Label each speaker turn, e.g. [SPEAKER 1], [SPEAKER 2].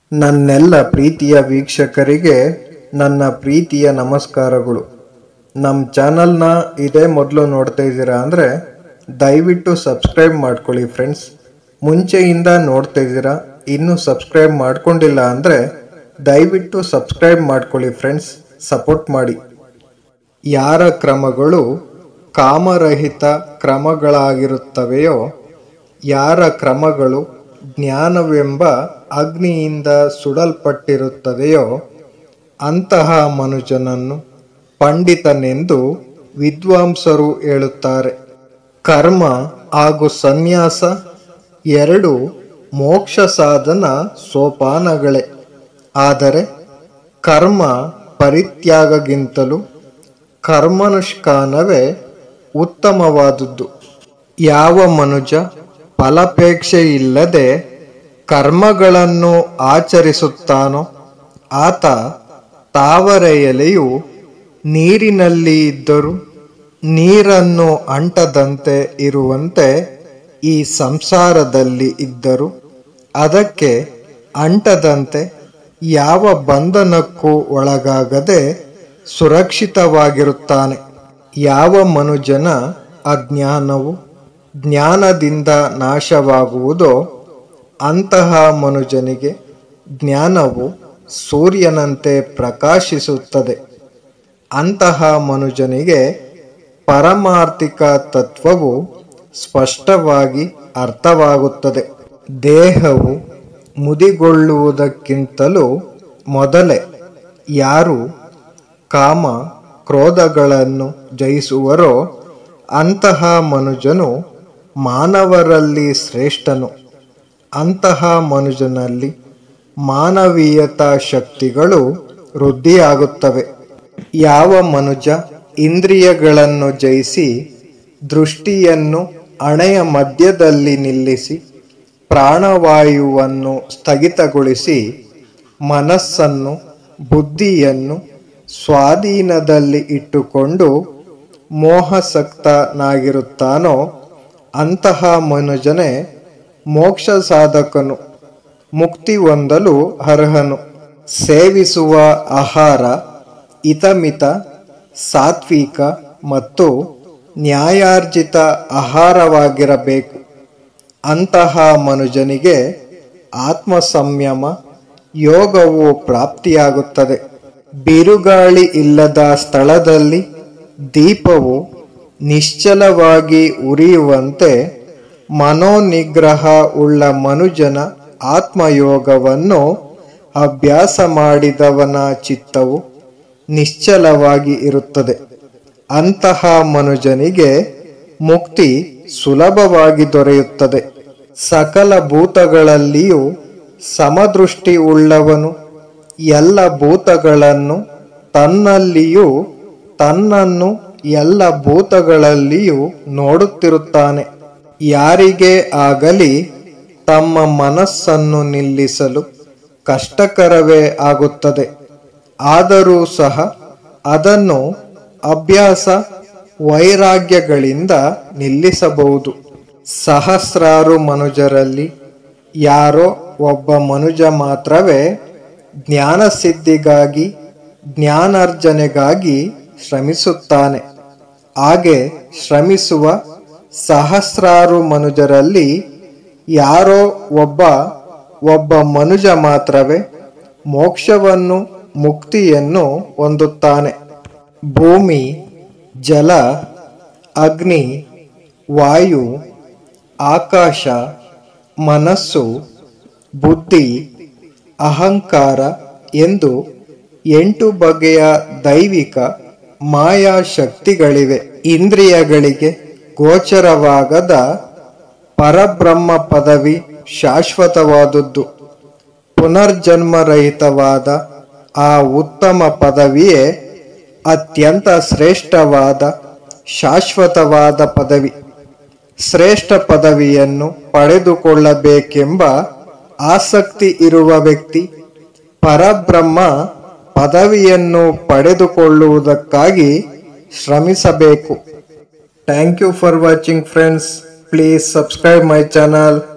[SPEAKER 1] ನನ್ನೆಲ್ಲ ಪ್ರೀತಿಯ ವೀಕ್ಷಕರಿಗೆ ನನ್ನ ಪ್ರೀತಿಯ ನಮಸ್ಕಾರಗಳು ನಮ್ಮ ಚಾನಲ್ನ ಇದೇ ಮೊದಲು ನೋಡ್ತಾ ಇದ್ದೀರಾ ಅಂದರೆ ದಯವಿಟ್ಟು ಸಬ್ಸ್ಕ್ರೈಬ್ ಮಾಡ್ಕೊಳ್ಳಿ ಫ್ರೆಂಡ್ಸ್ ಮುಂಚೆಯಿಂದ ನೋಡ್ತಾ ಇದ್ದೀರಾ ಇನ್ನೂ ಸಬ್ಸ್ಕ್ರೈಬ್ ಮಾಡ್ಕೊಂಡಿಲ್ಲ ಅಂದರೆ ದಯವಿಟ್ಟು ಸಬ್ಸ್ಕ್ರೈಬ್ ಮಾಡ್ಕೊಳ್ಳಿ ಫ್ರೆಂಡ್ಸ್ ಸಪೋರ್ಟ್ ಮಾಡಿ ಯಾರ ಕ್ರಮಗಳು ಕಾಮರಹಿತ ಕ್ರಮಗಳಾಗಿರುತ್ತವೆಯೋ ಯಾರ ಕ್ರಮಗಳು ಜ್ಞಾನವೆಂಬ ಅಗ್ನಿಯಿಂದ ಸುಡಲ್ಪಟ್ಟಿರುತ್ತದೆಯೋ ಅಂತಹ ಮನುಜನನ್ನು ಪಂಡಿತನೆಂದು ವಿದ್ವಾಂಸರು ಹೇಳುತ್ತಾರೆ ಕರ್ಮ ಹಾಗೂ ಸನ್ಯಾಸ ಎರಡು ಮೋಕ್ಷ ಸಾಧನ ಸೋಪಾನಗಳೇ ಆದರೆ ಕರ್ಮ ಪರಿತ್ಯಾಗಗಿಂತಲೂ ಕರ್ಮನುಷ್ಠಾನವೇ ಉತ್ತಮವಾದುದು ಯಾವ ಮನುಜ ಫಲಾಪೇಕ್ಷೆ ಇಲ್ಲದೆ ಕರ್ಮಗಳನ್ನು ಆಚರಿಸುತ್ತಾನೋ ಆತ ತಾವರೆ ಎಲೆಯು ನೀರಿನಲ್ಲಿ ಇದ್ದರೂ ನೀರನ್ನು ಅಂಟದಂತೆ ಇರುವಂತೆ ಈ ಸಂಸಾರದಲ್ಲಿ ಇದ್ದರೂ ಅದಕ್ಕೆ ಅಂಟದಂತೆ ಯಾವ ಬಂಧನಕ್ಕೂ ಒಳಗಾಗದೆ ಸುರಕ್ಷಿತವಾಗಿರುತ್ತಾನೆ ಯಾವ ಮನುಜನ ಅಜ್ಞಾನವು ಜ್ಞಾನದಿಂದ ನಾಶವಾಗುವುದೋ ಅಂತಹ ಮನುಜನಿಗೆ ಜ್ಞಾನವು ಸೂರ್ಯನಂತೆ ಪ್ರಕಾಶಿಸುತ್ತದೆ ಅಂತಹ ಮನುಜನಿಗೆ ಪರಮಾರ್ಥಿಕ ತತ್ವವು ಸ್ಪಷ್ಟವಾಗಿ ಅರ್ಥವಾಗುತ್ತದೆ ದೇಹವು ಮುದಿಗೊಳ್ಳುವುದಕ್ಕಿಂತಲೂ ಮೊದಲೇ ಯಾರು ಕಾಮ ಕ್ರೋಧಗಳನ್ನು ಜಯಿಸುವರೋ ಅಂತಹ ಮನುಜನು ಮಾನವರಲ್ಲಿ ಶ್ರೇಷ್ಠನು ಅಂತಹ ಮನುಜನಲ್ಲಿ ಮಾನವೀಯತಾ ಶಕ್ತಿಗಳು ವೃದ್ಧಿಯಾಗುತ್ತವೆ ಯಾವ ಮನುಜ ಇಂದ್ರಿಯಗಳನ್ನು ಜಯಿಸಿ ದೃಷ್ಟಿಯನ್ನು ಹಣೆಯ ಮಧ್ಯದಲ್ಲಿ ನಿಲ್ಲಿಸಿ ಪ್ರಾಣವಾಯುವನ್ನು ಸ್ಥಗಿತಗೊಳಿಸಿ ಮನಸ್ಸನ್ನು ಬುದ್ಧಿಯನ್ನು ಸ್ವಾಧೀನದಲ್ಲಿ ಇಟ್ಟುಕೊಂಡು ಮೋಹಸಕ್ತನಾಗಿರುತ್ತಾನೋ ಅಂತಹ ಮನುಜನೇ ಮೋಕ್ಷ ಸಾಧಕನು ಮುಕ್ತಿ ಹೊಂದಲು ಅರ್ಹನು ಸೇವಿಸುವ ಆಹಾರ ಹಿತಮಿತ ಸಾತ್ವಿಕ ಮತ್ತು ನ್ಯಾಯಾರ್ಜಿತ ಆಹಾರವಾಗಿರಬೇಕು ಅಂತಹ ಮನುಜನಿಗೆ ಆತ್ಮ ಸಂಯಮ ಯೋಗವು ಪ್ರಾಪ್ತಿಯಾಗುತ್ತದೆ ಬಿರುಗಾಳಿ ಇಲ್ಲದ ಸ್ಥಳದಲ್ಲಿ ದೀಪವು ನಿಶ್ಚಲವಾಗಿ ಉರಿಯುವಂತೆ ಮನೋನಿಗ್ರಹ ಉಳ್ಳ ಮನುಜನ ಆತ್ಮಯೋಗವನ್ನು ಅಭ್ಯಾಸ ಮಾಡಿದವನ ಚಿತ್ತವು ನಿಶ್ಚಲವಾಗಿ ಇರುತ್ತದೆ ಅಂತಹ ಮನುಜನಿಗೆ ಮುಕ್ತಿ ಸುಲಭವಾಗಿ ದೊರೆಯುತ್ತದೆ ಸಕಲ ಭೂತಗಳಲ್ಲಿಯೂ ಸಮದೃಷ್ಟಿ ಉಳ್ಳವನು ಎಲ್ಲ ಭೂತಗಳನ್ನು ತನ್ನಲ್ಲಿಯೂ ತನ್ನನ್ನು ಎಲ್ಲ ಭೂತಗಳಲ್ಲಿಯೂ ನೋಡುತ್ತಿರುತ್ತಾನೆ ಯಾರಿಗೇ ಆಗಲಿ ತಮ್ಮ ಮನಸ್ಸನ್ನು ನಿಲ್ಲಿಸಲು ಕಷ್ಟಕರವೇ ಆಗುತ್ತದೆ ಆದರೂ ಸಹ ಅದನ್ನು ಅಭ್ಯಾಸ ವೈರಾಗ್ಯಗಳಿಂದ ನಿಲ್ಲಿಸಬಹುದು ಸಹಸ್ರಾರು ಮನುಜರಲ್ಲಿ ಯಾರೋ ಒಬ್ಬ ಮನುಜ ಮಾತ್ರವೇ ಜ್ಞಾನಸಿದ್ಧಿಗಾಗಿ ಜ್ಞಾನಾರ್ಜನೆಗಾಗಿ ಶ್ರಮಿಸುತ್ತಾನೆ ಹಾಗೆ ಶ್ರಮಿಸುವ ಸಹಸ್ರಾರು ಮನುಜರಲ್ಲಿ ಯಾರೋ ಒಬ್ಬ ಒಬ್ಬ ಮನುಜ ಮಾತ್ರವೇ ಮೋಕ್ಷವನ್ನು ಮುಕ್ತಿಯನ್ನು ಹೊಂದುತ್ತಾನೆ ಭೂಮಿ ಜಲ ಅಗ್ನಿ ವಾಯು ಆಕಾಶ ಮನಸ್ಸು ಬುದ್ಧಿ ಅಹಂಕಾರ ಎಂದು ಎಂಟು ಬಗೆಯ ದೈವಿಕ ಮಾಯಾ ಶಕ್ತಿಗಳಿವೆ ಇಂದ್ರಿಯಗಳಿಗೆ ಗೋಚರವಾಗದ ಪರಬ್ರಹ್ಮ ಪದವಿ ಶಾಶ್ವತವಾದದ್ದು ಪುನರ್ಜನ್ಮರಹಿತವಾದ ಆ ಉತ್ತಮ ಪದವಿಯೇ ಅತ್ಯಂತ ಶ್ರೇಷ್ಠವಾದ ಶಾಶ್ವತವಾದ ಪದವಿ ಶ್ರೇಷ್ಠ ಪದವಿಯನ್ನು ಪಡೆದುಕೊಳ್ಳಬೇಕೆಂಬ ಆಸಕ್ತಿ ಇರುವ ವ್ಯಕ್ತಿ ಪರಬ್ರಹ್ಮ ಪದವಿಯನ್ನು ಪಡೆದುಕೊಳ್ಳುವುದಕ್ಕಾಗಿ ಶ್ರಮಿಸಬೇಕು thank you for watching friends please subscribe my channel